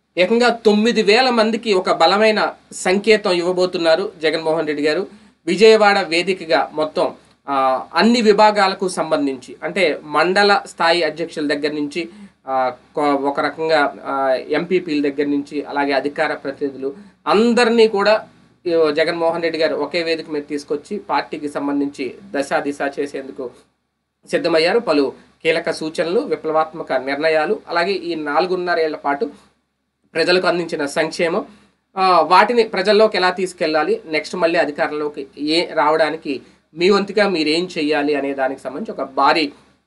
ఏకంగా తొమ్మిది వేల మందికి ఒక బలమైన సంకేతం ఇవ్వబోతున్నారు జగన్మోహన్ రెడ్డి గారు విజయవాడ వేదికగా మొత్తం ఆ, అన్ని విభాగాలకు సంబంధించి అంటే మండల స్థాయి అధ్యక్షుల దగ్గర నుంచి ఆ, కొ- ఒక రకంగా ఎంపీపీల దగ్గర నుంచి అలాగే అధికార ప్రతినిధులు అందరినీ కూడా ఈ జగన్మోహన్ రెడ్డి గారు ఒకే వేదిక మీద తీసుకొచ్చి పార్టీకి సంబంధించి దశ దిశ చేసేందుకు సిద్ధమయ్యారు పలు కీలక సూచనలు విప్లవాత్మక నిర్ణయాలు అలాగే ఈ నాలుగున్నరేళ్ల పాటు ప్రజలకు అందించిన సంక్షేమం ఆ, వాటిని ప్రజల్లోకి ఎలా తీసుకెళ్ళాలి నెక్స్ట్ మళ్ళీ అధికారంలోకి ఏ రావడానికి మీ వంతుగా మీరు ఏం చెయ్యాలి అనే దానికి సంబంధించి ఒక భారీ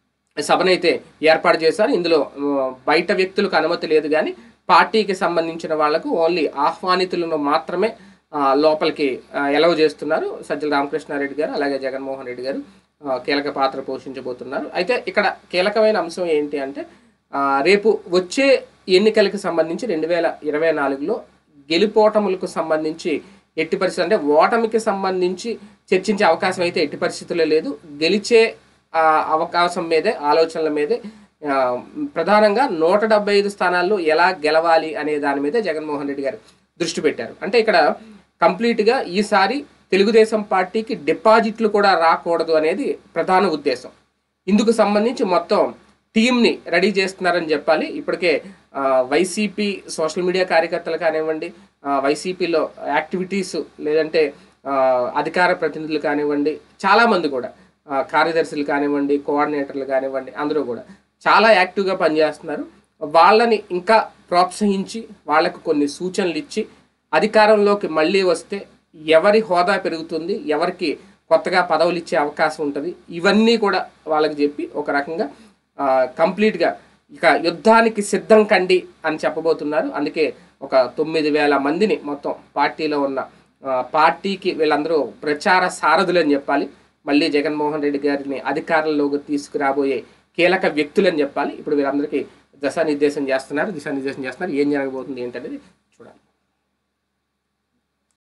సభనైతే ఏర్పాటు చేశారు ఇందులో ఆ, బయట వ్యక్తులకు అనుమతి లేదు కానీ పార్టీకి సంబంధించిన వాళ్లకు ఓన్లీ ఆహ్వానితులను మాత్రమే ఆ, లోపలికి ఎలవ్ చేస్తున్నారు సజ్జల రామకృష్ణారెడ్డి గారు అలాగే జగన్మోహన్ రెడ్డి గారు ఆ, కీలక పాత్ర పోషించబోతున్నారు అయితే ఇక్కడ కీలకమైన అంశం ఏంటి అంటే ఆ, రేపు వచ్చే ఎన్నికలకు సంబంధించి రెండు వేల ఇరవై నాలుగులో గెలుపోటములకు సంబంధించి ఎట్టి పరిస్థితి అంటే ఓటమికి సంబంధించి చర్చించే అవకాశం అయితే ఎట్టి పరిస్థితుల్లో లేదు గెలిచే ఆ, అవకాశం మీదే ఆలోచనల మీదే ఆ, ప్రధానంగా నూట డెబ్బై ఐదు స్థానాల్లో ఎలా గెలవాలి అనే దాని మీదే జగన్మోహన్ రెడ్డి గారు దృష్టి పెట్టారు అంటే ఇక్కడ కంప్లీట్గా ఈసారి తెలుగుదేశం పార్టీకి డిపాజిట్లు కూడా రాకూడదు అనేది ప్రధాన ఉద్దేశం ఇందుకు సంబంధించి మొత్తం టీంని రెడీ చేస్తున్నారని చెప్పాలి ఇప్పటికే ఆ, వైసీపీ సోషల్ మీడియా కార్యకర్తలు కానివ్వండి ఆ, వైసీపీలో యాక్టివిటీస్ లేదంటే ఆ, అధికార ప్రతినిధులు కానివ్వండి చాలామంది కూడా ఆ, కార్యదర్శులు కానివ్వండి కోఆర్డినేటర్లు కానివ్వండి అందరూ కూడా చాలా యాక్టివ్గా పనిచేస్తున్నారు వాళ్ళని ఇంకా ప్రోత్సహించి వాళ్ళకు కొన్ని సూచనలు ఇచ్చి అధికారంలోకి మళ్ళీ వస్తే ఎవరి హోదా పెరుగుతుంది ఎవరికి కొత్తగా పదవులు ఇచ్చే అవకాశం ఉంటుంది ఇవన్నీ కూడా వాళ్ళకి చెప్పి ఒక రకంగా ఆ, కంప్లీట్గా ఇక యుద్ధానికి సిద్ధం కండి అని చెప్పబోతున్నారు అందుకే ఒక తొమ్మిది వేల మందిని మొత్తం పార్టీలో ఉన్న ఆ, పార్టీకి వీళ్ళందరూ ప్రచార సారథులు అని చెప్పాలి మళ్ళీ జగన్మోహన్ రెడ్డి గారిని అధికారంలోకి తీసుకురాబోయే కీలక వ్యక్తులని చెప్పాలి ఇప్పుడు వీళ్ళందరికీ దిశానిర్దేశం చేస్తున్నారు దిశానిర్దేశం చేస్తున్నారు ఏం జరగబోతుంది ఏంటనేది చూడాలి